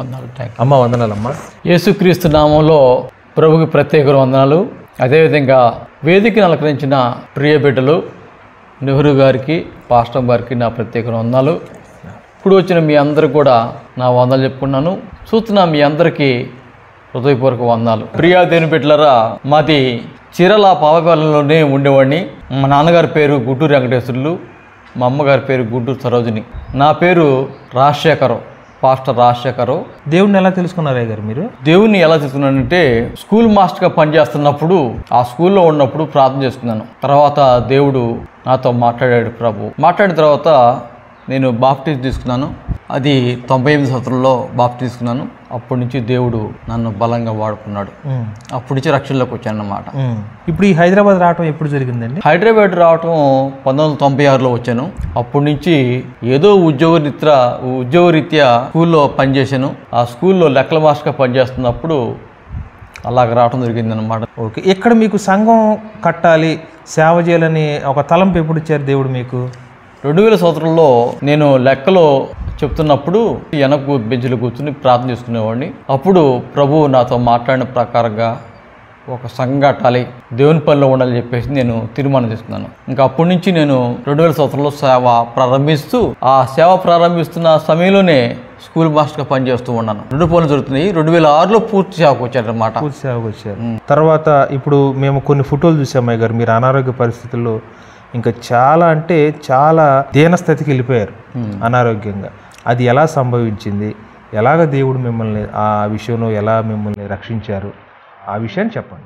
వందనాలు థ్యాంక్ అమ్మ వందనాలమ్మా యేసుక్రీస్తు నామంలో ప్రభుకి ప్రత్యేక వందనాలు అదేవిధంగా వేదికను అలంకరించిన ప్రియ బిడ్డలు నెహ్రూ గారికి పాస్టర్ గారికి నా ప్రత్యేక వందనాలు ఇప్పుడు వచ్చిన మీ అందరికి కూడా నా వందలు చెప్పుకున్నాను చూస్తున్న మీ అందరికీ హృదయపూర్వక వందనాలు ప్రియా దేని బిడ్డలరా మాది చీరల పావపాలెంలోనే ఉండేవాడిని మా నాన్నగారి పేరు గుంటూరు వెంకటేశ్వర్లు మా అమ్మగారి పేరు గుంటూరు సరోజిని నా పేరు రాజశేఖరం పాస్టర్ రాజశేఖరం దేవుడిని ఎలా తెలుసుకున్నారయ్య గారు మీరు దేవుణ్ణి ఎలా తీసుకున్నానంటే స్కూల్ మాస్టర్గా పనిచేస్తున్నప్పుడు ఆ స్కూల్లో ఉన్నప్పుడు ప్రార్థన చేసుకున్నాను తర్వాత దేవుడు నాతో మాట్లాడాడు ప్రభు మాట్లాడిన తర్వాత నేను బాప్టిజ్ తీసుకున్నాను అది తొంభై ఎనిమిది సంవత్సరంలో బాప్టిజ్ తీసుకున్నాను అప్పటి నుంచి దేవుడు నన్ను బలంగా వాడుకున్నాడు ఉమ్, అప్పటి నుంచి రక్షణలోకి వచ్చాను అన్నమాట ఉమ్. ఇప్పుడు ఈ హైదరాబాద్ రావటం ఎప్పుడు జరిగిందండి హైదరాబాద్ రావటం పంతొమ్మిది వందల తొంభై ఆరులో వచ్చాను అప్పటి నుంచి ఏదో ఉద్యోగ రీత్యా ఉద్యోగ రీత్యా స్కూల్లో పనిచేశాను ఆ స్కూల్లో లెక్కల మాస్టర్గా పనిచేస్తున్నప్పుడు అలాగ రావటం జరిగిందనమాట ఓకే ఇక్కడ మీకు సంఘం కట్టాలి సేవ చేయాలని ఒక తలంపు ఎప్పుడు ఇచ్చారు దేవుడు మీకు రెండు వేల సంవత్సరంలో నేను లెక్కలో చెప్తున్నప్పుడు వెనక బెంచ్లో కూర్చుని ప్రార్థన చేసుకునేవాడిని అప్పుడు ప్రభువు నాతో మాట్లాడిన ప్రకారంగా ఒక సంఘం కట్టాలి దేవుని పనిలో ఉండాలని చెప్పేసి నేను తీర్మానం చేసుకున్నాను ఇంకా అప్పటి నుంచి నేను రెండు వేల సంవత్సరంలో సేవ ప్రారంభిస్తూ ఆ సేవ ప్రారంభిస్తున్న సమయంలోనే స్కూల్ మాస్టర్గా పనిచేస్తూ ఉన్నాను రెండు పనులు జరుగుతున్నాయి రెండు వేల ఆరులో పూర్తి సేవకు వచ్చారనమాట పూర్తి సేవకు వచ్చారు తర్వాత ఇప్పుడు మేము కొన్ని ఫోటోలు చూసామయ్య గారు మీరు అనారోగ్య పరిస్థితుల్లో ఇంకా చాలా అంటే చాలా దీనస్థితికి వెళ్ళిపోయారు అనారోగ్యంగా అది ఎలా సంభవించింది ఎలాగ దేవుడు మిమ్మల్ని ఆ విషయంలో ఎలా మిమ్మల్ని రక్షించారు ఆ విషయాన్ని చెప్పండి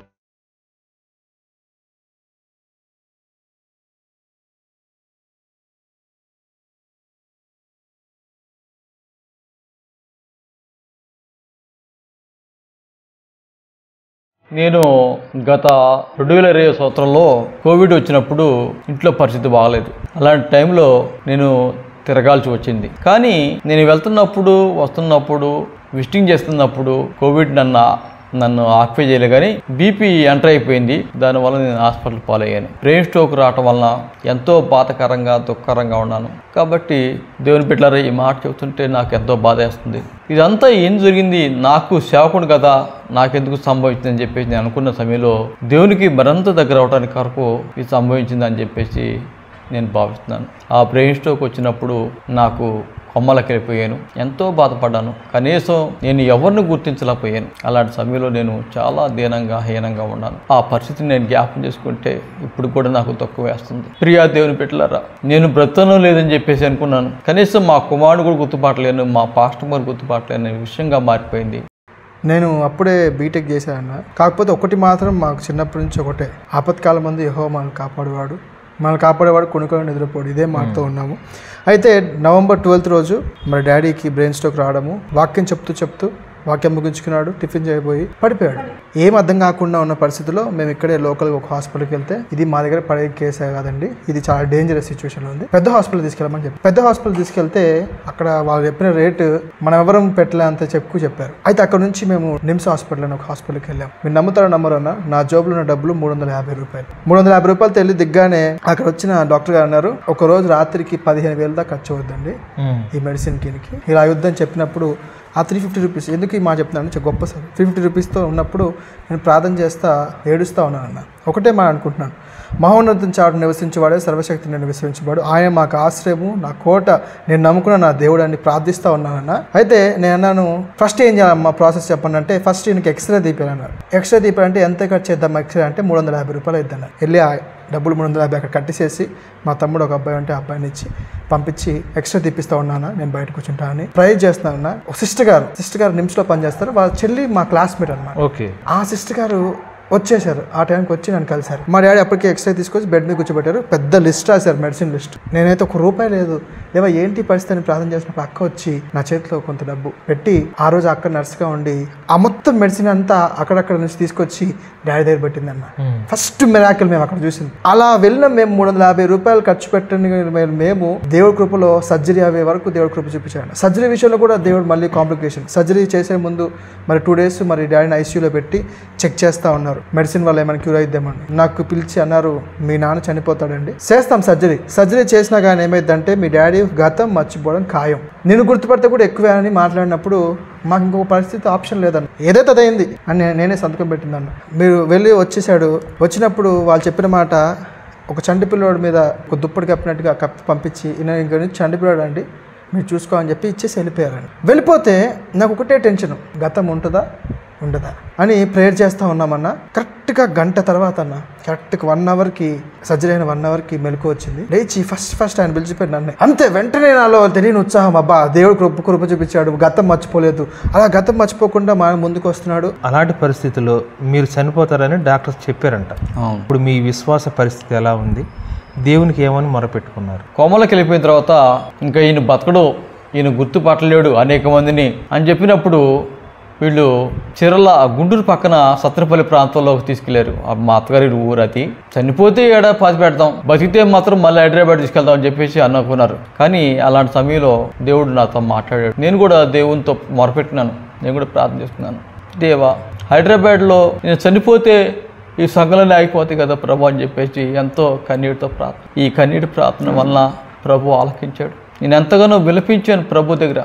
నేను గత రెండు వేల ఇరవై సంవత్సరంలో కోవిడ్ వచ్చినప్పుడు ఇంట్లో పరిస్థితి బాగలేదు అలాంటి టైంలో నేను తిరగాల్సి వచ్చింది కానీ నేను వెళ్తున్నప్పుడు వస్తున్నప్పుడు విజిటింగ్ చేస్తున్నప్పుడు కోవిడ్ నన్ను నన్ను ఆక్యుపై చేయలే కానీ బీపీ ఎంటర్ అయిపోయింది దానివల్ల నేను హాస్పిటల్ పాలయ్యాను బ్రెయిన్ స్ట్రోక్ రావటం వలన ఎంతో బాధకరంగా దుఃఖకరంగా ఉన్నాను కాబట్టి దేవుని బిడ్డలారా ఈ మాట చెబుతుంటే నాకు ఎంతో బాధ వేస్తుంది ఇదంతా ఏం జరిగింది నాకు సేవకుడు కదా నాకెందుకు సంభవించిందని చెప్పేసి నేను అనుకున్న సమయంలో దేవునికి మరింత దగ్గర అవడానికి కొరకు ఇది సంభవించిందని చెప్పేసి నేను భావిస్తున్నాను ఆ బ్రెయిన్ స్ట్రోక్ వచ్చినప్పుడు నాకు కొమ్మలకి వెళ్ళిపోయాను ఎంతో బాధపడ్డాను కనీసం నేను ఎవరిని గుర్తించలేకపోయాను అలాంటి సమయంలో నేను చాలా దీనంగా హీనంగా ఉన్నాను ఆ పరిస్థితిని నేను జ్ఞాపకం చేసుకుంటే ఇప్పుడు కూడా నాకు తక్కువ వేస్తుంది ప్రియా దేవుని పెట్టలారా నేను బ్రతనం లేదని చెప్పేసి అనుకున్నాను కనీసం మా కుమారుడు కూడా గుర్తుపట్టలేను మా పాస్టర్ గారు గుర్తుపట్టలేను అనే విషయంగా మారిపోయింది నేను అప్పుడే బీటెక్ చేశాను కాకపోతే ఒకటి మాత్రం మాకు చిన్నప్పటి నుంచి ఒకటే ఆపత్కాలం మంది యహో మనల్ని కాపాడేవాడు మనల్ని కాపాడేవాడు కొనుక్కొని నిద్రపోడు ఇదే మాటతో ఉన్నాము అయితే నవంబర్ ట్వెల్త్ రోజు మరి డాడీకి బ్రెయిన్ స్ట్రోక్ రావడము వాక్యం చెప్తూ చెప్తూ వాక్యం ముగించుకున్నాడు టిఫిన్ చేయబోయి పడిపోయాడు ఏం అర్థం కాకుండా ఉన్న పరిస్థితిలో మేము ఇక్కడే లోకల్ ఒక హాస్పిటల్కి వెళ్తే ఇది మా దగ్గర పడే కేసే కాదండి ఇది చాలా డేంజరస్ సిచ్యువేషన్లో ఉంది పెద్ద హాస్పిటల్ తీసుకెళ్ళమని చెప్పి పెద్ద హాస్పిటల్ తీసుకెళ్తే అక్కడ వాళ్ళు చెప్పిన రేటు మనం ఎవరం పెట్టలే అంత చెప్పుకు చెప్పారు అయితే అక్కడ నుంచి మేము నిమ్స్ హాస్పిటల్ అని ఒక హాస్పిటల్కి వెళ్ళాం మీరు నమ్ముతారో నమ్మరు అన్న నా జోబులో ఉన్న డబ్బులు మూడు వందల యాభై రూపాయలు మూడు వందల యాభై రూపాయలు తెల్లి దిగ్గానే అక్కడ వచ్చిన డాక్టర్ గారు అన్నారు ఒక రోజు రాత్రికి పదిహేను వేలు దాకా ఖర్చు అవుద్దండి ఈ మెడిసిన్ కిందకి ఇలా అయ్యొద్దని చెప్పినప్పుడు ఆ త్రీ ఫిఫ్టీ రూపీస్ ఎందుకు ఈ మాట చెప్తున్నాను చాలా గొప్ప సార్ త్రీ ఫిఫ్టీ రూపీస్తో ఉన్నప్పుడు నేను ప్రార్థన చేస్తా ఏడుస్తా ఉన్నాను అన్న ఒకటే మాట అనుకుంటున్నాను మహోన్నతం చాటు నివసించేవాడే సర్వశక్తి నేను విశ్రమించేవాడు ఆయన మాకు ఆశ్రయము నా కోట నేను నమ్ముకున్న నా దేవుడు అని ప్రార్థిస్తా ఉన్నానన్న అయితే నేను అన్నాను ఫస్ట్ ఏం చేయాలమ్మా ప్రాసెస్ చెప్పండి అంటే ఫస్ట్ ఈయనకి ఎక్స్రే తీపారన్నారు ఎక్స్రే తీపారంటే ఎంత ఖర్చు చేద్దాం ఎక్స్రే అంటే మూడు వందల యాభై రూపాయలు అవుతుంది వెళ్ళి ఆ డబ్బులు మూడు వందల యాభై అక్కడ కట్టేసేసి మా తమ్ముడు ఒక అబ్బాయి ఉంటే ఆ అబ్బాయిని ఇచ్చి పంపించి ఎక్స్ట్రా తీపిస్తా ఉన్నాను నేను బయట కూర్చుంటా అని ట్రై చేస్తున్నాను ఒక సిస్టర్ గారు సిస్టర్ గారు నిమ్స్లో పనిచేస్తారు వాళ్ళ చెల్లి మా క్లాస్మేట్ అనమాట ఓకే ఆ సిస్టర్ గారు వచ్చేసారు ఆ టైంకి వచ్చి నన్ను కలిసారు మా డాడీ అప్పటికే ఎక్స్రే తీసుకొచ్చి బెడ్ మీద కూర్చోబెట్టారు పెద్ద లిస్ట్ రాశారు మెడిసిన్ లిస్ట్ నేనైతే ఒక రూపాయి లేదు లేవా ఏంటి పరిస్థితి అని ప్రార్థన చేసినప్పుడు అక్క వచ్చి నా చేతిలో కొంత డబ్బు పెట్టి ఆ రోజు అక్క నర్స్గా ఉండి ఆ మొత్తం మెడిసిన్ అంతా అక్కడక్కడ నుంచి తీసుకొచ్చి డాడీ దగ్గర పెట్టిందన్న ఫస్ట్ మిరాకిల్ మేము అక్కడ చూసింది అలా వెళ్ళిన మేము మూడు వందల యాభై రూపాయలు ఖర్చు పెట్టని మేము దేవుడి కృపలో సర్జరీ అయ్యే వరకు దేవుడి కృప చూపించాడు సర్జరీ విషయంలో కూడా దేవుడు మళ్ళీ కాంప్లికేషన్ సర్జరీ చేసే ముందు మరి టూ డేస్ మరి డాడీని ఐసీయూలో పెట్టి చెక్ చేస్తా ఉన్నారు మెడిసిన్ వల్ల ఏమైనా క్యూర్ అయిద్దామని నాకు పిలిచి అన్నారు మీ నాన్న చనిపోతాడండి చేస్తాం సర్జరీ సర్జరీ చేసినా కానీ ఏమైందంటే మీ డాడీ గతం మర్చిపోవడం ఖాయం నేను గుర్తుపడితే కూడా ఎక్కువే అని మాట్లాడినప్పుడు మాకు ఇంకొక పరిస్థితి ఆప్షన్ లేదన్న ఏదైతే అదైంది అని నే- నేనే సంతకం పెట్టిందన్న మీరు వెళ్ళి వచ్చేసాడు వచ్చినప్పుడు వాళ్ళు చెప్పిన మాట ఒక చంటి పిల్లోడి మీద ఒక దుప్పటి కప్పినట్టుగా కప్పి పంపించి ఈయన ఇంక నుంచి చంటి పిల్లోడు అండి మీరు చూసుకో అని చెప్పి ఇచ్చేసి వెళ్ళిపోయారండి వెళ్ళిపోతే నాకు ఒకటే టెన్షన్ గతం ఉంటుందా ఉండదా అని ప్రేయర్ చేస్తూ ఉన్నామన్న కరెక్ట్గా గంట తర్వాత అన్న కరెక్ట్గా వన్ అవర్కి సర్జరీ అయిన వన్ అవర్కి మెలకు వచ్చింది లేచి ఫస్ట్ ఫస్ట్ ఆయన పిలిచిపోయి నన్ను అంతే వెంటనే నాలో తెలియని ఉత్సాహం అబ్బా దేవుడు కృప కృప చూపించాడు గతం మర్చిపోలేదు అలా గతం మర్చిపోకుండా మా ముందుకు వస్తున్నాడు అలాంటి పరిస్థితుల్లో మీరు చనిపోతారని డాక్టర్స్ చెప్పారంట అవును ఇప్పుడు మీ విశ్వాస పరిస్థితి ఎలా ఉంది దేవునికి ఏమని మొరపెట్టుకున్నారు కోమలకి వెళ్ళిపోయిన తర్వాత ఇంకా ఈయన బతకడు ఈయన గుర్తుపట్టలేడు అనేక మందిని అని చెప్పినప్పుడు వీళ్ళు చిరల గుంటూరు పక్కన సత్తెనపల్లి ప్రాంతంలోకి తీసుకెళ్లారు ఆ మా అత్తగారి ఊరు అది చనిపోతే ఏడా పాతి పెడతాం బతికితే మాత్రం మళ్ళీ హైదరాబాద్ తీసుకెళ్తాం అని చెప్పేసి అనుకున్నారు కానీ అలాంటి సమయంలో దేవుడు నాతో మాట్లాడాడు నేను కూడా దేవునితో మొరపెట్టినాను నేను కూడా ప్రార్థన చేస్తున్నాను దేవా హైదరాబాద్లో నేను చనిపోతే ఈ సంఘంలోనే ఆగిపోతాయి కదా ప్రభు అని చెప్పేసి ఎంతో కన్నీటితో ప్రార్థన ఈ కన్నీటి ప్రార్థన వలన ప్రభు ఆలకించాడు నేను ఎంతగానో విలపించాను ప్రభు దగ్గర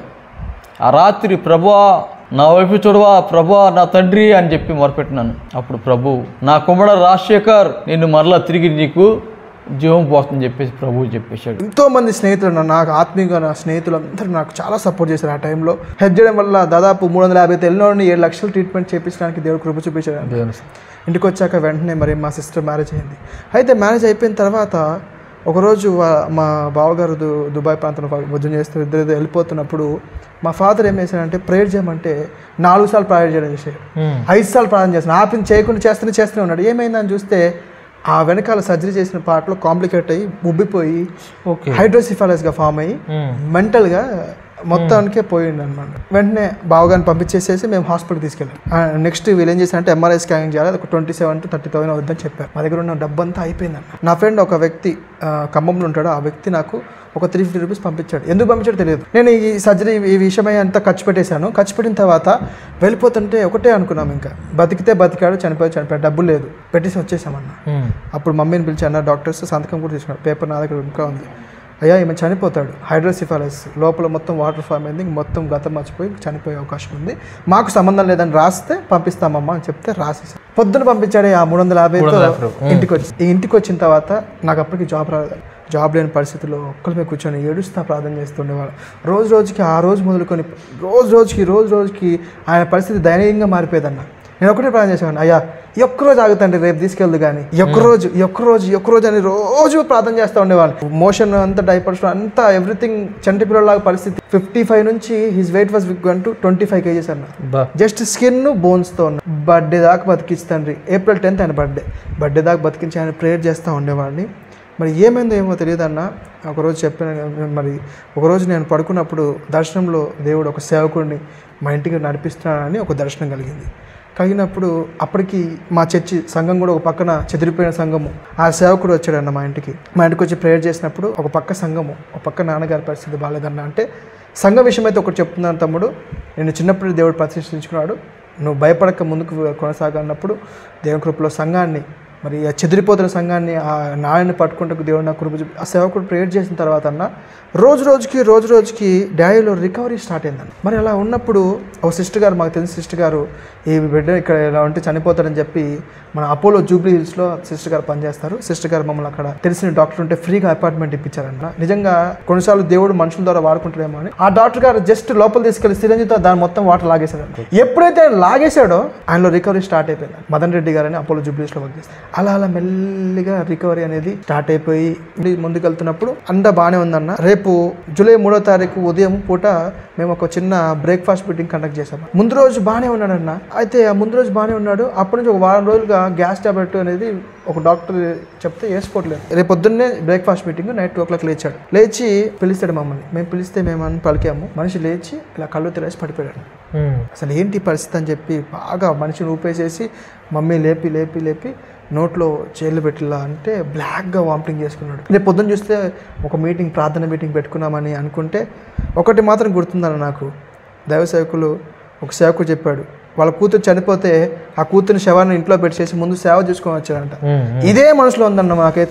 ఆ రాత్రి ప్రభా నా వైపు చూడవా ప్రభా నా తండ్రి అని చెప్పి మొరపెట్టినాను అప్పుడు ప్రభు నా కుమ్మడ రాజశేఖర్ నిన్ను మరలా తిరిగి నీకు జీవం పోస్తుందని చెప్పేసి ప్రభు చెప్పేశాడు ఎంతో మంది స్నేహితులు ఉన్నారు. నాకు ఆత్మీయంగా నా స్నేహితులు అందరూ నాకు చాలా సపోర్ట్ చేశారు ఆ టైంలో హెల్ప్ చేయడం వల్ల దాదాపు మూడు వందల యాభై తెలియని ఏడు లక్షలు ట్రీట్మెంట్ చేయించడానికి దేవుడు కృప చూపించాడు దేవుని ఇంటికి వచ్చాక వెంటనే మరి మా సిస్టర్ మ్యారేజ్ అయింది అయితే మ్యారేజ్ అయిపోయిన తర్వాత ఒకరోజు వా- మా బావగారు దు దుబాయ్ ప్రాంతంలో భోజనం చేస్తూ ఇద్దరు ఇద్దరు వెళ్ళిపోతున్నప్పుడు మా ఫాదర్ ఏం చేశాడంటే ప్రేయర్ చేయమంటే నాలుగు సార్లు ప్రేయర్ చేయడం చేశాడు ఐదు సార్లు ప్రార్థన చేస్తున్నాడు ఆపిన చేయకుండా చేస్తూనే చేస్తూనే ఉన్నాడు ఏమైందని చూస్తే ఆ వెనకాల సర్జరీ చేసిన పార్ట్లో కాంప్లికేట్ అయ్యి ఉబ్బిపోయి ఓకే హైడ్రోసిఫాలస్గా ఫామ్ అయ్యి మెంటల్గా మొత్తానికే పోయింది అనమాట వెంటనే బావగారిని పంపించేసేసి మేము హాస్పిటల్కి తీసుకెళ్ళాం నెక్స్ట్ వీళ్ళు ఏం చేశారంటే ఎంఆర్ఐ స్కానింగ్ చేయాలి అది ఒక twenty seven to thirty thousand అవుతుందని చెప్పారు మా దగ్గర ఉన్న డబ్బు అంతా అయిపోయిందన్న నా ఫ్రెండ్ ఒక వ్యక్తి ఆ, ఖమ్మంలో ఉంటాడు ఆ వ్యక్తి నాకు ఒక త్రీ ఫిఫ్టీ రూపీస్ పంపించాడు ఎందుకు పంపించాడో తెలియదు నేను ఈ సర్జరీ ఈ విషయమై అంతా ఖర్చు పెట్టేశాను ఖర్చు పెట్టిన తర్వాత వెళ్ళిపోతుంటే ఒకటే అనుకున్నాం ఇంకా బతికితే బతికాడు చనిపోయి చనిపోయాడు డబ్బు లేదు పెట్టేసి వచ్చేసామన్న అప్పుడు మమ్మీని పిలిచి అన్న డాక్టర్స్ సంతకం కూడా తీసుకున్నాడు పేపర్ నా దగ్గర ఇంకా ఉంది అయ్యా ఈమె చనిపోతాడు హైడ్రోసిఫాలస్ లోపల మొత్తం వాటర్ ఫామ్ అయింది ఇంక మొత్తం గతం మర్చిపోయి చనిపోయే అవకాశం ఉంది మాకు సంబంధం లేదని రాస్తే పంపిస్తామమ్మా అని చెప్తే రాసేసాను పొద్దున పంపించాడు ఆ మూడు వందల యాభైతో ఇంటికి వచ్చి ఈ ఇంటికి వచ్చిన తర్వాత నాకు అప్పటికి జాబ్ రాలేదు జాబ్ లేని పరిస్థితుల్లో ఒక్కరి మీద కూర్చొని ఏడుస్తా ప్రార్థన చేస్తుండేవాడు రోజు రోజుకి ఆ రోజు మొదలుకొని రోజు రోజుకి రోజు రోజుకి ఆయన పరిస్థితి దయనీయంగా మారిపోయేదన్న నేను ఒకటే ప్రార్థన చేసేవాడిని అయ్యా ఈ ఒక్క రోజు ఆగుతండి రేపు తీసుకెళ్దు కానీ ఈ ఒక్క రోజు ఈ ఒక్క రోజు ఈ ఒక్క రోజు అని రోజు ప్రార్థన చేస్తూ ఉండేవాళ్ళు మోషన్ అంతా డైపర్స్ అంతా ఎవ్రీథింగ్ చంటి పిల్లలాగా పరిస్థితి ఫిఫ్టీ ఫైవ్ నుంచి his weight was one to twenty five kgs అన్న బా జస్ట్ స్కిన్ బోన్స్తో ఉన్న బర్త్డే దాకా బతికిస్తాండ్రి ఏప్రిల్ టెన్త్ ఆయన బర్త్డే బర్త్డే దాకా బతికించి ఆయన ప్రేయర్ చేస్తూ ఉండేవాడిని మరి ఏమైందో ఏమో తెలియదన్న ఒకరోజు చెప్పిన మరి ఒకరోజు నేను పడుకున్నప్పుడు దర్శనంలో దేవుడు ఒక సేవకుడిని మా ఇంటికి నడిపిస్తున్నాడని ఒక దర్శనం కలిగింది కలిగినప్పుడు అప్పటికి మా చర్చి సంఘం కూడా ఒక పక్కన చెదిరిపోయిన సంఘము ఆ సేవకుడు వచ్చాడన్న మా ఇంటికి మా ఇంటికి వచ్చి ప్రేయర్ చేసినప్పుడు ఒక పక్క సంఘము ఒక పక్క నాన్నగారి పరిస్థితి బాగాలేదన్న అంటే సంఘ విషయం అయితే ఒకటి చెప్తున్నాను తమ్ముడు నేను చిన్నప్పుడు దేవుడు ప్రతిష్ఠించుకున్నాడు నువ్వు భయపడక ముందుకు కొనసాగన్నప్పుడు దేవుని కృపలో సంఘాన్ని మరి ఆ చెదిరిపోతున్న సంఘాన్ని ఆ నాయన్ని పట్టుకుంటూ దేవుడు నా కృప చూపి ఆ సేవకుడు ప్రేయర్ చేసిన తర్వాత అన్న రోజు రోజుకి రోజు రోజుకి డాడీలో రికవరీ స్టార్ట్ అయిందండి మరి అలా ఉన్నప్పుడు ఒక సిస్టర్ గారు మాకు తెలిసిన సిస్టర్ గారు ఈ బిడ్డ ఇక్కడ ఇలా ఉంటే చనిపోతాడని చెప్పి మన అపోలో జూబ్లీ హిల్స్లో సిస్టర్ గారు పనిచేస్తారు సిస్టర్ గారు మమ్మల్ని అక్కడ తెలిసిన డాక్టర్ ఉంటే ఫ్రీగా అపార్ట్మెంట్ ఇప్పించారన్న నిజంగా కొన్నిసార్లు దేవుడు మనుషుల ద్వారా వాడుకుంటాడేమో అని ఆ డాక్టర్ గారు జస్ట్ లోపల తీసుకెళ్లి సిరంజితో దాని మొత్తం వాటర్ లాగేశాడు ఎప్పుడైతే ఆయన లాగేశాడో ఆయనలో రికవరీ స్టార్ట్ అయిపోయింది మదన్ రెడ్డి గారని అపోలో జూబ్లీస్లో వర్క్ చేస్తారు అలా అలా మెల్లిగా రికవరీ అనేది స్టార్ట్ అయిపోయి ముందుకు వెళ్తున్నప్పుడు అంతా బాగానే ఉందన్న రేపు జూలై మూడో తారీఖు ఉదయం పూట మేము ఒక చిన్న బ్రేక్ఫాస్ట్ మీటింగ్ కండక్ట్ చేసాము ముందు రోజు బాగానే ఉన్నాడన్న అయితే ఆ ముందు రోజు బాగానే ఉన్నాడు అప్పటి నుంచి ఒక వారం రోజులుగా గ్యాస్ టాబ్లెట్ అనేది ఒక డాక్టర్ చెప్తే వేసుకోవట్లేదు రేపు పొద్దున్నే breakfast meeting night two o'clock లేచాడు లేచి పిలిస్తాడు మమ్మల్ని మేము పిలిస్తే మేము అని పలికాము మనిషి లేచి ఇలా కళ్ళు తెరేసి పడిపోయాడు అసలు ఏంటి పరిస్థితి అని చెప్పి బాగా మనిషిని ఊపేసేసి మమ్మీ లేపి లేపి లేపి నోట్లో చేళ్ళు పెట్టిలా అంటే బ్లాక్గా వామిటింగ్ చేసుకున్నాడు రేపు పొద్దున్న చూస్తే ఒక మీటింగ్ ప్రార్థన మీటింగ్ పెట్టుకున్నామని అనుకుంటే ఒకటి మాత్రం గుర్తుందన్న నాకు దైవ సేవకులు ఒక సేవకుడు చెప్పాడు వాళ్ళ కూతురు చనిపోతే ఆ కూతురు శవాన్ని ఇంట్లో పెట్టేసి ముందు సేవ చేసుకొని వచ్చాడంట ఇదే మనసులో ఉందన్న మాకైతే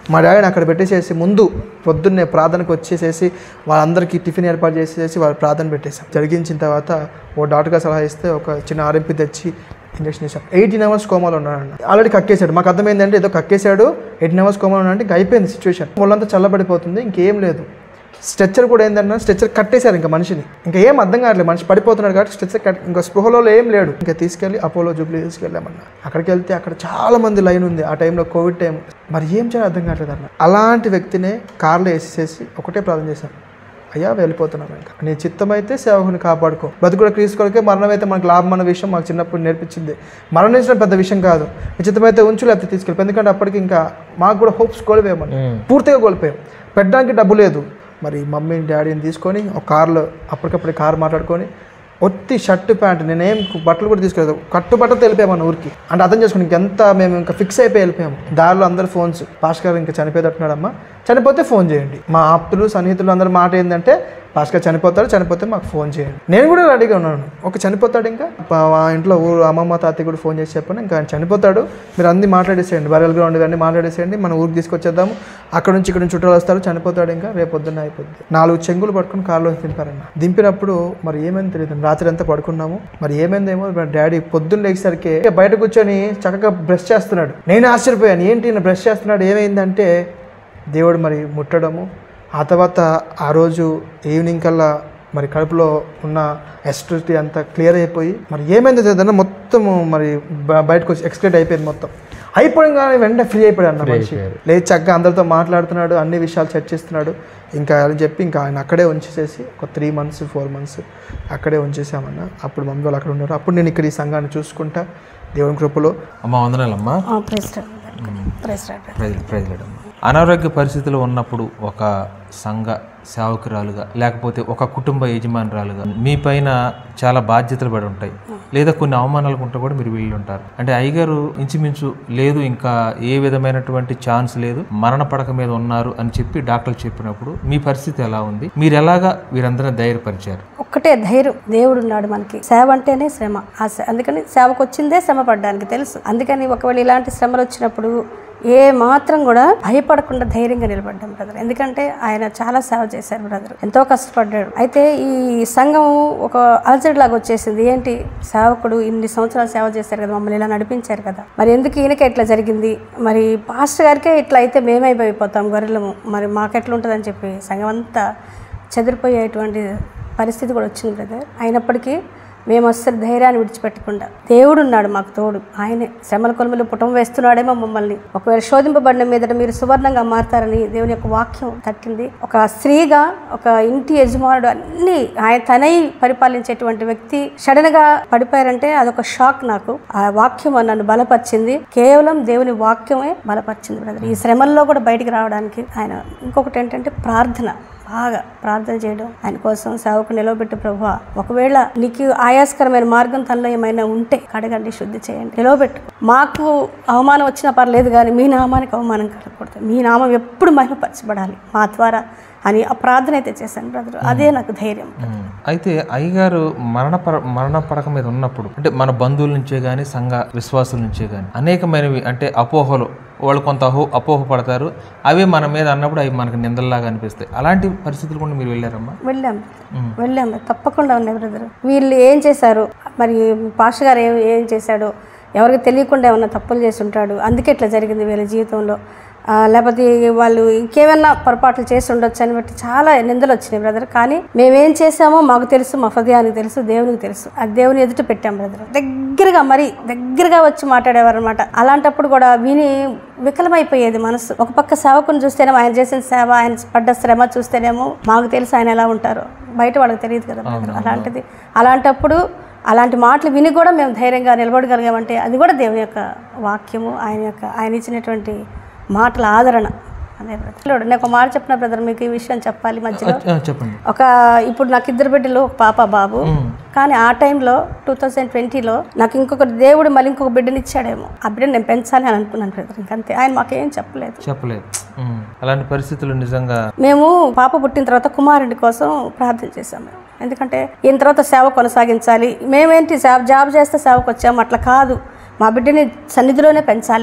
మా డాడీని అక్కడ పెట్టేసేసి ముందు పొద్దున్నే ప్రార్థనకు వచ్చేసేసి వాళ్ళందరికీ టిఫిన్ ఏర్పాటు చేసేసి వాళ్ళు ప్రార్థన పెట్టేసాం జరిగించిన తర్వాత ఓ డాక్టర్గా సలహా ఇస్తే ఒక చిన్న ఆర్ఎంపీ తెచ్చి ఇంజక్షన్ చేశాం ఎయిటీన్ అవర్స్ కోమాలో ఉన్నాడు ఆల్రెడీ కక్కేశాడు మాకు అర్థమైందంటే ఏదో కక్కేశాడు ఎయిటీన్ అవర్స్ కోమాలో ఉన్నాడు ఇంకా అయిపోయింది సిచ్యువేషన్ వాళ్ళంతా చల్లబడిపోతుంది ఇంకేం లేదు స్ట్రెచ్చర్ కూడా ఏంటన్నా స్ట్రెచ్చర్ కట్టేశారు ఇంకా మనిషిని ఇంకా ఏం అర్థం కావట్లేదు మనిషి పడిపోతున్నాడు కాబట్టి స్ట్రెచ్చర్ కట్ ఇంకా స్పృహలో ఏం లేడు ఇంకా తీసుకెళ్ళి అపోలో జూబ్లీ తీసుకెళ్ళామన్న అక్కడికి వెళ్తే అక్కడ చాలా మంది లైన్ ఉంది ఆ టైంలో కోవిడ్ టైం మరి ఏం చేయాలో అర్థం కావట్లేదు అన్న అలాంటి వ్యక్తినే కార్లో వేసేసి ఒకటే ప్రార్థన చేశాను అయ్యా వెళ్ళిపోతున్నాం ఇంకా నీ చిత్తమైతే సేవకుని కాపాడుకో బతుకుడ క్రీస్తు కొరకే మరణం అయితే మనకు లాభం అన్న విషయం మాకు చిన్నప్పుడు నేర్పించింది మరణించడం పెద్ద విషయం కాదు నీ చిత్తమైతే ఉంచు లేకపోతే తీసుకెళ్ళి ఎందుకంటే అప్పటికి ఇంకా మాకు కూడా హోప్స్ కోల్పోయామని పూర్తిగా కోల్పోయాం పెట్టడానికి డబ్బు లేదు మరి మమ్మీని డాడీని తీసుకొని ఒక కార్లో అప్పటికప్పుడు కార్ మాట్లాడుకొని ఒత్తి షర్ట్ ప్యాంట్ నేనేం బట్టలు కూడా తీసుకోలేదు కట్టుబట్టతో వెళ్ళిపోయాము ఊరికి అంటే అర్థం చేసుకుని ఇంకెంత మేము ఇంకా ఫిక్స్ అయిపోయి వెళ్ళిపోయాము దారిలో అందరు ఫోన్స్ భాస్కర్ ఇంకా చనిపోయేటట్టున్నాడమ్మా చనిపోతే ఫోన్ చేయండి మా ఆప్తులు సన్నిహితులు అందరి మాట ఏంటంటే భాస్కర్ చనిపోతాడు చనిపోతే మాకు ఫోన్ చేయండి నేను కూడా రెడీగా ఉన్నాను ఒక చనిపోతాడు ఇంకా పా- మా ఇంట్లో ఊరు అమ్మమ్మ తాతయ్య కూడా ఫోన్ చేసి చెప్పండి ఇంకా ఆయన చనిపోతాడు మీరు అన్ని మాట్లాడేసేయండి బరల్ గ్రౌండ్ అన్ని మాట్లాడేసేయండి మన ఊరికి తీసుకొచ్చేద్దాము అక్కడ నుంచి ఇక్కడ నుంచి చుట్టాలు వస్తారు చనిపోతాడు ఇంకా రేపు పొద్దున్న అయిపోద్ది నాలుగు చెంగులు పట్టుకుని కారులో దింపారన్న దింపినప్పుడు మరి ఏమైంది తెలియదు రాత్రి అంతా పడుకున్నాము మరి ఏమైందేమో మరి డాడీ పొద్దున్న లేచేసరికి బయట కూర్చొని చక్కగా బ్రష్ చేస్తున్నాడు నేను ఆశ్చర్యపోయాను ఏంటి ఈయన బ్రష్ చేస్తున్నాడు ఏమైందంటే దేవుడు మరి ముట్టడము ఆ తర్వాత ఆ రోజు ఈవినింగ్ కల్లా మరి కడుపులో ఉన్న ఎస్ట్రిటీ అంతా క్లియర్ అయిపోయి మరి ఏమైందో తెలియదన్న మొత్తము మరి బ- బయటకు వచ్చి ఎక్స్క్రేట్ అయిపోయింది మొత్తం అయిపోయిన వెంటనే ఫ్రీ అయిపోయాడు అన్న మనిషి లేదు చక్కగా అందరితో మాట్లాడుతున్నాడు అన్ని విషయాలు చర్చిస్తున్నాడు ఇంకా అని చెప్పి ఇంకా ఆయన అక్కడే ఉంచేసేసి ఒక త్రీ మంత్స్ ఫోర్ మంత్స్ అక్కడే ఉంచేసామన్న అప్పుడు మమ్మీ వాళ్ళు అక్కడ ఉన్నారు అప్పుడు నేను ఇక్కడ ఈ సంఘాన్ని చూసుకుంటా దేవుని కృపలో అమ్మ వందనాలమ్మా ప్రెస్ ప్రెస్ ప్రజలు ప్రజలడమ్మ అనారోగ్య పరిస్థితులు ఉన్నప్పుడు ఒక సంఘ సేవకురాలుగా లేకపోతే ఒక కుటుంబ యజమానురాలుగా మీ పైన చాలా బాధ్యతలు పడి ఉంటాయి లేదా కొన్ని అవమానాలు ఉంటే కూడా మీరు వెళ్ళి ఉంటారు అంటే అయ్యగారు ఇంచుమించు లేదు ఇంకా ఏ విధమైనటువంటి ఛాన్స్ లేదు మరణ పడక మీద ఉన్నారు అని చెప్పి డాక్టర్లు చెప్పినప్పుడు మీ పరిస్థితి ఎలా ఉంది మీరు ఎలాగా వీరందరినీ ధైర్యపరిచారు ఒక్కటే ధైర్యం దేవుడు ఉన్నాడు మనకి సేవ అంటేనే శ్రమ ఆ సే- అందుకని సేవకు వచ్చిందే శ్రమ పడడానికి తెలుసు అందుకని ఒకవేళ ఇలాంటి శ్రమలు వచ్చినప్పుడు ఏ మాత్రం కూడా భయపడకుండా ధైర్యంగా నిలబడ్డాం బ్రదర్ ఎందుకంటే ఆయన చాలా సేవ చేశారు బ్రదర్ ఎంతో కష్టపడ్డాడు అయితే ఈ సంఘం ఒక అలజడి లాగా వచ్చేసింది ఏంటి సేవకుడు ఇన్ని సంవత్సరాలు సేవ చేశారు కదా మమ్మల్ని ఇలా నడిపించారు కదా మరి ఎందుకు ఈయనకే ఇట్లా జరిగింది మరి పాస్టర్ గారికే ఇట్లా అయితే మేమైపోయిపోతాం గొర్రెలము మరి మాకెట్లా ఉంటుందని చెప్పి సంఘం అంతా చెదిరిపోయేటువంటి పరిస్థితి కూడా వచ్చింది బ్రదర్ అయినప్పటికీ మేము అస్సలు ధైర్యాన్ని విడిచిపెట్టకుండా దేవుడు ఉన్నాడు మాకు తోడు ఆయనే శ్రమల కొలుములు పుటం వేస్తున్నాడేమో మమ్మల్ని ఒకవేళ శోధింపబడిన మీదట మీరు సువర్ణంగా మారతారని దేవుని యొక్క వాక్యం తట్టింది ఒక స్త్రీగా ఒక ఇంటి యజమానుడు అన్ని ఆయన తనై పరిపాలించేటువంటి వ్యక్తి సడన్ గా పడిపోయారంటే అదొక షాక్ నాకు ఆ వాక్యం నన్ను బలపరిచింది కేవలం దేవుని వాక్యమే బలపరిచింది బ్రదర్ ఈ శ్రమల్లో కూడా బయటికి రావడానికి ఆయన ఇంకొకటి ఏంటంటే ప్రార్థన బాగా ప్రార్థన చేయడం ఆయన కోసం సేవకు నిలవబెట్టు ప్రభు ఒకవేళ నీకు ఆయాస్కరమైన మార్గం తనలో ఏమైనా ఉంటే కడగండి శుద్ధి చేయండి నిలవబెట్టు మాకు అవమానం వచ్చినా పర్లేదు కానీ మీ నామానికి అవమానం కలగకూడదు మీ నామం ఎప్పుడు మహిమపరచబడాలి మా ద్వారా అని ఆ ప్రార్థన అయితే చేశాను బ్రదర్ అదే నాకు ధైర్యం అయితే అయ్యగారు మరణ పర మరణ పడక మీద ఉన్నప్పుడు అంటే మన బంధువుల నుంచే కానీ సంఘ విశ్వాసుల నుంచే కానీ అనేకమైనవి అంటే అపోహలు వాళ్ళు కొంత అహో అపోహ పడతారు అవే మన మీద అన్నప్పుడు అవి మనకు నిందల్లాగా అనిపిస్తాయి అలాంటి పరిస్థితులు కూడా మీరు వెళ్ళారమ్మా వెళ్ళాం వెళ్ళాం తప్పకుండా ఉన్నాయి బ్రదర్ వీళ్ళు ఏం చేశారు మరి పాష గారు ఏం ఏం చేశాడు ఎవరికి తెలియకుండా ఏమన్నా తప్పులు చేసి ఉంటాడు అందుకే ఇట్లా జరిగింది వీళ్ళ జీవితంలో ఆ, లేకపోతే వాళ్ళు ఇంకేమైనా పొరపాట్లు చేసి ఉండొచ్చు అని బట్టి చాలా నిందలు వచ్చినాయి బ్రదర్ కానీ మేమేం చేసామో మాకు తెలుసు మా హృదయానికి తెలుసు దేవునికి తెలుసు అది దేవుని ఎదుట పెట్టాం బ్రదర్ దగ్గరగా మరి దగ్గరగా వచ్చి మాట్లాడేవారు అనమాట అలాంటప్పుడు కూడా విని వికలమైపోయేది మనసు ఒక పక్క సేవకుని చూస్తేనేమో ఆయన చేసిన సేవ ఆయన పడ్డ శ్రమ చూస్తేనేమో మాకు తెలుసు ఆయన ఎలా ఉంటారో బయట వాళ్ళకి తెలియదు కదా brother. అలాంటిది అలాంటప్పుడు అలాంటి మాటలు విని కూడా మేము ధైర్యంగా నిలబడగలిగామంటే అది కూడా దేవుని యొక్క వాక్యము ఆయన యొక్క ఆయన ఇచ్చినటువంటి మాటల ఆదరణ అదే బ్రదర్ నేను ఒక మాట చెప్పిన బ్రదర్ మీకు ఈ విషయం చెప్పాలి మధ్యలో ఆ, చెప్పండి ఒక ఇప్పుడు నాకు ఇద్దరు బిడ్డలు ఒక పాప బాబు కానీ ఆ టైంలో టూ థౌజండ్ ట్వంటీలో నాకు ఇంకొక దేవుడు మళ్ళీ ఇంకొక బిడ్డని ఇచ్చాడేమో ఆ బిడ్డని నేను పెంచాలి అని అనుకున్నాను బ్రదర్ ఇంకంతే ఆయన మాకేం చెప్పలేదు చెప్పలేదు ఉమ్. అలాంటి పరిస్థితులు నిజంగా మేము పాప పుట్టిన తర్వాత కుమారుడి కోసం ప్రార్థన చేశాం మేము ఎందుకంటే ఈయన తర్వాత సేవ కొనసాగించాలి మేమేంటి సేవ జాబ్ చేస్తే సేవకు వచ్చాము అట్లా కాదు మా బిడ్డని సన్నిధిలోనే పెంచాలి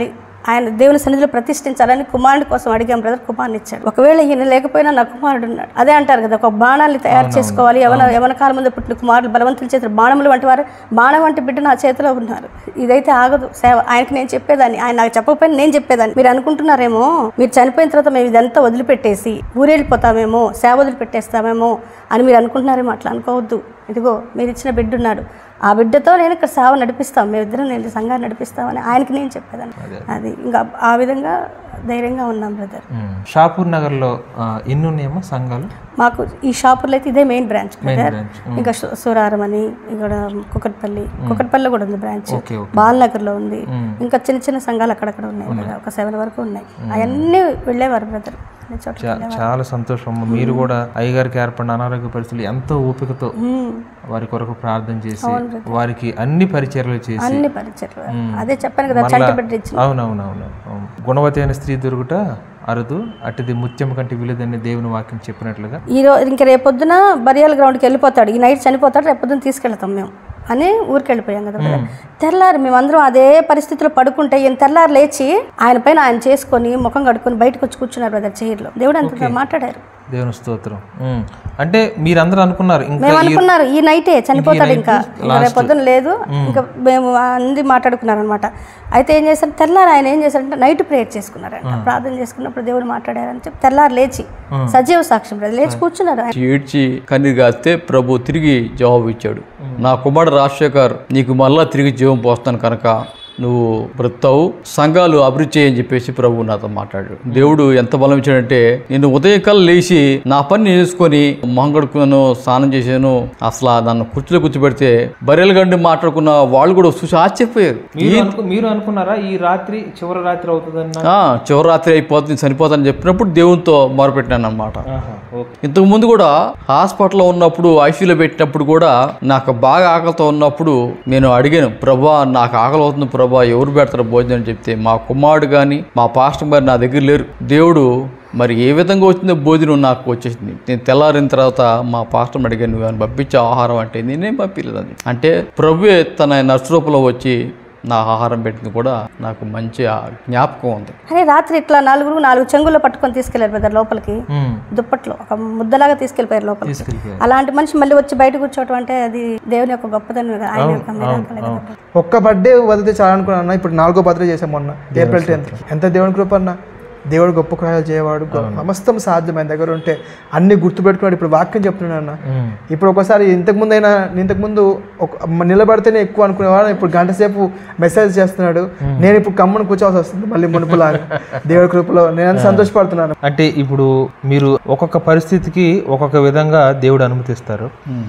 ఆయన దేవుని సన్నిధిలో ప్రతిష్ఠించాలని కుమారుడి కోసం అడిగాం బ్రదర్ కుమారుని ఇచ్చాడు ఒకవేళ ఈయన లేకపోయినా నా కుమారుడు ఉన్నాడు అదే అంటారు కదా ఒక బాణాన్ని తయారు చేసుకోవాలి యవన యవన కాలం ముందు పుట్టిన కుమారుడు బలవంతుల చేతులు బాణములు వంటి వారు బాణం వంటి బిడ్డ నా చేతిలో ఉన్నారు ఇదైతే ఆగదు సేవ ఆయనకి నేను చెప్పేదాన్ని ఆయన నాకు చెప్పకపోయినా నేను చెప్పేదాన్ని మీరు అనుకుంటున్నారేమో మీరు చనిపోయిన తర్వాత మేము ఇదంతా వదిలిపెట్టేసి ఊరెళ్ళిపోతామేమో సేవ వదిలిపెట్టేస్తామేమో అని మీరు అనుకుంటున్నారేమో అట్లా అనుకోవద్దు ఇదిగో మీరు ఇచ్చిన బిడ్డ ఉన్నాడు ఆ బిడ్డతో నేను ఇక్కడ సేవ నడిపిస్తాం మేమిద్దరం నేను సంఘాన్ని నడిపిస్తామని ఆయనకి నేను చెప్పేదాన్ని అది ఇంకా ఆ విధంగా ధైర్యంగా ఉన్నాం బ్రదర్ ఉమ్. షాపూర్ నగర్లో ఆ, ఎన్ని ఉన్నాయేమో సంఘాలు మాకు ఈ షాపులో అయితే ఇదే మెయిన్ బ్రాంచ్ బ్రదర్ branch. ఇంకా సు- సూరారం అని ఇక్కడ కుకట్పల్లి కుకట్పల్లిలో కూడా ఉంది బ్రాంచ్ ఓకే ఓకే బాలనగర్లో ఉంది ఇంకా చిన్న చిన్న సంఘాలు అక్కడక్కడ ఉన్నాయి కదా, ఒక సెవెన్ వరకు ఉన్నాయి అవన్నీ వెళ్ళేవారు బ్రదర్ అన్ని చోట్ల చా- చాలా సంతోషం అమ్మ మీరు కూడా అయ్యగారికి ఏర్పడిన అనారోగ్య పరిస్థితులు ఎంతో ఓపికతో వారి కొరకు ప్రార్థన చేసి వారికి అన్ని పరిచర్యలు చేసి అన్ని పరిచయాలు అదే చెప్పాను కదా చంటి బిడ్డ ఇచ్చిన అవునవునవును అవును. గుణవతి అయిన స్త్రీ దొరుకుట అరుదు అటుది ముత్యం కంటే విలుదని దేవుని వాక్యం చెప్పినట్లుగా ఈ రోజు ఇంకా రేపొద్దున బరియాల గ్రౌండ్కి వెళ్ళిపోతాడు ఈ నైట్ చనిపోతాడు రేపొద్దున తీసుకెళ్తాం మేము అని ఊరికి వెళ్ళిపోయాం కదా brother. తెల్లారి మేమందరం అదే పరిస్థితిలో పడుకుంటే ఈయన తెల్లారి లేచి ఆయన పైన ఆయన చేసుకొని ముఖం కడుక్కొని బయటకు వచ్చి కూర్చున్నారు బ్రదర్ చైర్లో దేవుడు అంత మాట్లాడారు దేవుని స్తోత్రం ఉమ్. అంటే మీరందరూ అనుకున్నారు ఇంకా మేము ఈ- అనుకున్నారు ఈ నైటే చనిపోతాడు ఇంకా ఇంకా రేపొద్దున లేదు ఇంకా మేము అంది మాట్లాడుకున్నారు అనమాట అయితే ఏం చేశారు తెల్లారి ఆయన ఏం చేశారంటే నైట్ ప్రేయర్ చేసుకున్నారంట ప్రార్థన చేసుకున్నప్పుడు దేవుడు మాట్లాడారని చెప్పి తెల్లారి లేచి సజీవ సాక్ష్యం brother. లేచి కూర్చున్నారు ఆయన ఏడ్చి కన్నీరు కాస్తే ప్రభు తిరిగి జవాబు ఇచ్చాడు నా కుమారుడు రాజశేఖర్ నీకు మళ్ళా తిరిగి జీవం పోస్తాను కనుక నువ్వు బ్రతావు సంఘాలు అభివృద్ధి చేయని చెప్పేసి ప్రభు నాతో మాట్లాడాడు దేవుడు ఎంత బలం ఇచ్చాడంటే నేను ఉదయకాలం లేచి నా పని నేను చేసుకొని మొహం కడుక్కున్నాను స్నానం చేశాను అసలు నన్ను కుర్చీలో కూర్చోబెడితే బర్రెలు గండి మాట్లాడుకున్న వాళ్ళు కూడా చూసి ఆశ్చర్యపోయారు మీరు అనుకు- మీరు అనుకున్నారా ఈ రాత్రి చివరి రాత్రి అవుతుందన్న ఆ, చివరి రాత్రి అయిపోతుంది చనిపోతానని చెప్పినప్పుడు దేవునితో మొరపెట్టాను అనమాట ఓకే ఇంతకు ముందు కూడా హాస్పిటల్లో ఉన్నప్పుడు ఐసీయూలో పెట్టినప్పుడు కూడా నాకు బాగా ఆకలితో ఉన్నప్పుడు నేను అడిగాను ప్రభా నాకు ఆకలి అవుతుంది ప్రభా ఎవరు పెడతారు భోజనం అని చెప్తే మా కుమారుడు కానీ మా పాస్టర్ గారు నా దగ్గర లేరు దేవుడు మరి ఏ విధంగా వచ్చిందో భోజనం నాకు వచ్చేసింది నేను తెల్లారిన తర్వాత మా పాస్టర్ అడిగాను నువ్వు ఏమైనా పంపించే ఆహారం అంటే నేనేం పంపించలేదు అది అంటే ప్రభువే తన నర్సు రూపంలో వచ్చి నా ఆహారం పెట్టింది కూడా నాకు మంచి ఆ జ్ఞాపకం ఉంది అరే రాత్రి ఇట్లా నలుగురు నాలుగు చెంగుల్లో పట్టుకొని తీసుకెళ్లారు బ్రదర్ లోపలికి దుప్పట్లో ఒక ముద్దలాగా తీసుకెళ్లిపోయారు లోపలికి తీసుకెళ్ళిపోయారు అలాంటి మనిషి మళ్ళీ వచ్చి బయట కూర్చోవటం అంటే అది దేవుని యొక్క గొప్పతనం కదా ఆయన యొక్క miracle కదా. ఒక్క బర్త్డే వదిలితే చాలా అనుకున్నాను ఇప్పుడు నాలుగో బర్త్డే చేసాం మొన్న ఏప్రిల్ టెన్త్ ఎంత దేవుని కృప అన్న దేవుడు గొప్ప కార్యాలు చేయవాడు గొ- సమస్తం సాధ్యం ఆయన దగ్గర ఉంటే అన్ని గుర్తుపెట్టుకున్నాడు ఇప్పుడు వాక్యం చెప్తున్నాడు అన్న ఇప్పుడు ఒకసారి ఇంతకుముందు అయినా ఇంతకుముందు ఒక మ- నిలబడితేనే ఎక్కువ అనుకునేవాడు ఇప్పుడు గంట సేపు మెసేజ్ చేస్తున్నాడు నేను ఇప్పుడు కమ్మును కూర్చోవాల్సి వస్తుంది మళ్ళీ మునుపులాగా దేవుడి కృపలో నేను అంత సంతోషపడుతున్నాను అంటే ఇప్పుడు మీరు ఒక్కొక్క పరిస్థితికి ఒక్కొక్క విధంగా దేవుడు అనుమతిస్తారు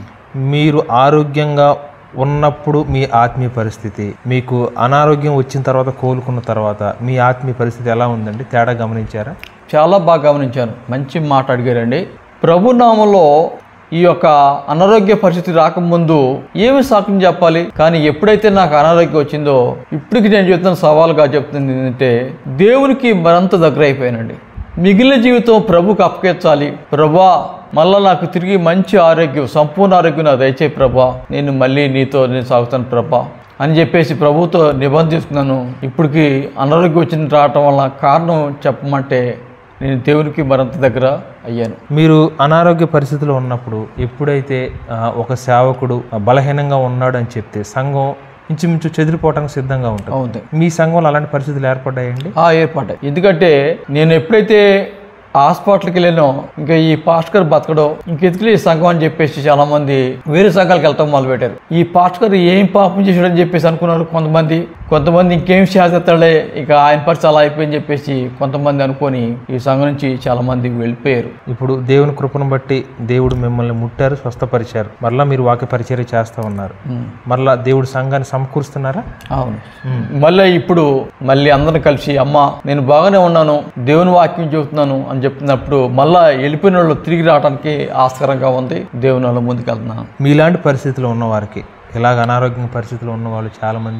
మీరు ఆరోగ్యంగా ఉన్నప్పుడు మీ ఆత్మీయ పరిస్థితి మీకు అనారోగ్యం వచ్చిన తర్వాత కోలుకున్న తర్వాత మీ ఆత్మీయ పరిస్థితి ఎలా ఉందండి తేడా గమనించారా చాలా బాగా గమనించాను మంచి మాట అడిగారండి ప్రభు నామంలో ఈ యొక్క అనారోగ్య పరిస్థితి రాకముందు ఏమి సాక్ష్యం చెప్పాలి కానీ ఎప్పుడైతే నాకు అనారోగ్యం వచ్చిందో ఇప్పటికి నేను చెప్తున్న సవాలుగా చెప్తుంది ఏంటంటే దేవునికి మరంత దగ్గర అయిపోయానండి మిగిలిన జీవితం ప్రభుకు అప్పకెచ్చాలి ప్రభా మళ్ళా నాకు తిరిగి మంచి ఆరోగ్యం సంపూర్ణ ఆరోగ్యం నాకు దయచే ప్రభా నేను మళ్ళీ నీతో నేను సాగుతాను ప్రభా అని చెప్పేసి ప్రభుతో నిబంధన తీసుకున్నాను ఇప్పటికి అనారోగ్యం వచ్చిన రావటం వల్ల కారణం చెప్పమంటే నేను దేవునికి మరింత దగ్గర అయ్యాను మీరు అనారోగ్య పరిస్థితిలో ఉన్నప్పుడు ఎప్పుడైతే ఆ, ఒక సేవకుడు ఆ, బలహీనంగా ఉన్నాడు అని చెప్తే సంఘం ఇంచుమించు చెదిరిపోవడానికి సిద్ధంగా ఉంటుంది అవును మీ సంఘంలో అలాంటి పరిస్థితులు ఏర్పడ్డాయండి ఆ ఏర్పాటే ఎందుకంటే నేను ఎప్పుడైతే హాస్పిటల్కి వెళ్ళానో ఇంకా ఈ పాస్టర్ బతకడో ఇంకెతికి ఈ సంఘం అని చెప్పేసి చాలా మంది వేరే సంఘాలకు వెళ్తాం మొదలు పెట్టారు ఈ పాస్టర్ ఏం పాపం చేశాడని చెప్పేసి అనుకున్నారు కొంతమంది కొంతమంది ఇంకేం చేస్తాడే ఇక ఆయన పరిస్థితి అలా అయిపోయిందని చెప్పేసి కొంతమంది అనుకొని ఈ సంఘం నుంచి చాలా మంది వెళ్ళిపోయారు ఇప్పుడు దేవుని కృపను బట్టి దేవుడు మిమ్మల్ని ముట్టారు స్వస్థపరిచారు మరలా మీరు వాక్య పరిచర్య చేస్తూ ఉన్నారు మరలా దేవుడు సంఘాన్ని సమకూరుస్తున్నారా అవును మళ్ళీ ఇప్పుడు మళ్ళీ అందరం కలిసి అమ్మ నేను బాగానే ఉన్నాను దేవుని వాక్యం చెబుతున్నాను అని చెప్తున్నప్పుడు మళ్ళా వెళ్ళిపోయిన వాళ్ళు తిరిగి రావడానికి ఆస్కారంగా ఉంది దేవుని వాళ్ళ ముందుకు వెళ్తున్నాను మీలాంటి పరిస్థితిలో ఉన్న వారికి ఇలాగ అనారోగ్య పరిస్థితిలో ఉన్న వాళ్ళు చాలామంది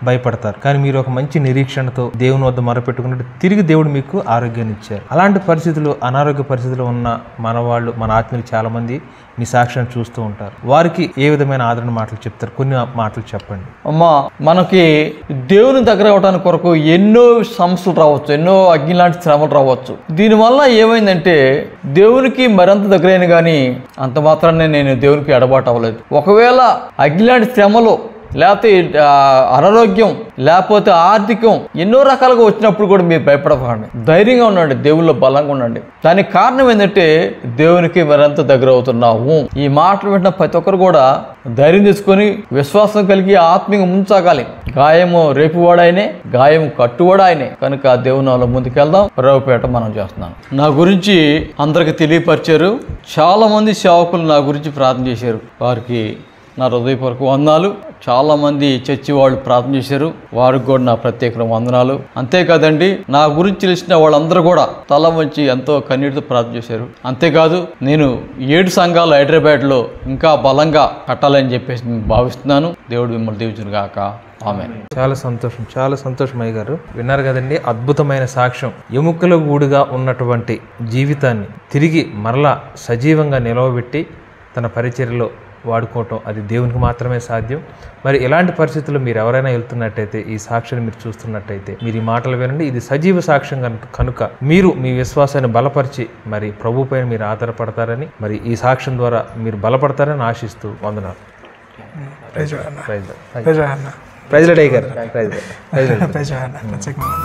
భయపడతారు కానీ మీరు ఒక మంచి నిరీక్షణతో దేవుని వద్ద మొరపెట్టుకున్నట్టు తిరిగి దేవుడు మీకు ఆరోగ్యాన్ని ఇచ్చారు అలాంటి పరిస్థితులు అనారోగ్య పరిస్థితులు ఉన్న మన వాళ్ళు మన ఆత్మీయులు చాలా మంది మీ సాక్ష్యాన్ని చూస్తూ ఉంటారు వారికి ఏ విధమైన ఆదరణ మాటలు చెప్తారు కొన్ని మాటలు చెప్పండి అమ్మా మనకి దేవుని దగ్గర అవడానికి కొరకు ఎన్నో సమస్యలు రావచ్చు ఎన్నో అగ్ని లాంటి శ్రమలు రావచ్చు దీనివల్ల ఏమైందంటే దేవునికి మరింత దగ్గరైన కానీ అంత మాత్రాన్ని నేను దేవునికి ఎడబాటు అవ్వలేదు ఒకవేళ అగ్ని లాంటి శ్రమలు లేకపోతే ఆ, అనారోగ్యం లేకపోతే ఆర్థికం ఎన్నో రకాలుగా వచ్చినప్పుడు కూడా మీరు భయపడకండి ధైర్యంగా ఉండండి దేవుల్లో బలంగా ఉండండి దానికి కారణం ఏంటంటే దేవునికి మరింత దగ్గర అవుతున్నాము ఈ మాటలు వింటున్న ప్రతి ఒక్కరు కూడా ధైర్యం తీసుకొని విశ్వాసం కలిగి ఆత్మీయంగా ముంచాగాలి గాయము రేపువాడాయనే గాయం కట్టువాడాయనే కనుక దేవుని వల్ల ముందుకెళ్దాం రవిపేట మనం చేస్తున్నాం నా గురించి అందరికి తెలియపరిచారు చాలా మంది సేవకులు నా గురించి ప్రార్థన చేశారు వారికి నా హృదయపూర్వక వందనాలు చాలా మంది చర్చి వాళ్ళు ప్రార్థన చేశారు వారికి కూడా నా ప్రత్యేక వందనాలు అంతేకాదండి నా గురించి తెలిసిన వాళ్ళందరూ కూడా తల వంచి ఎంతో కన్నీటితో ప్రార్థన చేశారు అంతేకాదు నేను ఏడు సంఘాలు హైదరాబాద్లో ఇంకా బలంగా కట్టాలని చెప్పేసి నేను భావిస్తున్నాను దేవుడు మిమ్మల్ని దీవించును గాక ఆమె చాలా సంతోషం చాలా సంతోషం అయ్య గారు విన్నారు కదండి అద్భుతమైన సాక్ష్యం ఎముకల గూడుగా ఉన్నటువంటి జీవితాన్ని తిరిగి మరలా సజీవంగా నిలవబెట్టి తన పరిచర్యలో వాడుకోవటం అది దేవునికి మాత్రమే సాధ్యం మరి ఇలాంటి పరిస్థితుల్లో మీరు ఎవరైనా వెళ్తున్నట్టయితే ఈ సాక్ష్యాన్ని మీరు చూస్తున్నట్టయితే మీరు ఈ మాటలు వినండి ఇది సజీవ సాక్ష్యం కనుక కనుక మీరు మీ విశ్వాసాన్ని బలపరిచి మరి ప్రభు పైన మీరు ఆధారపడతారని మరి ఈ సాక్ష్యం ద్వారా మీరు బలపడతారని ఆశిస్తూ వందనాలు ప్రైజ్ అన్న ప్రైజ్ ప్రైజ్ అన్న ప్రైజ్ అయ్య గారు ప్రైజ్ ప్రైజ్ ప్రైజ్ అన్న ప్రత్యేకమైన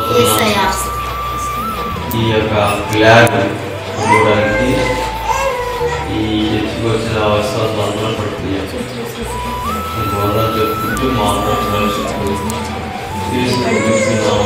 ఈ యొక్క ఫ్లాగ్ చూడడానికి ఈ చర్చికి వచ్చిన విశ్వాసాలు అందరం పడిపోయాం ఈ బోధన చెప్పుకుంటూ మా అందరం కలిసి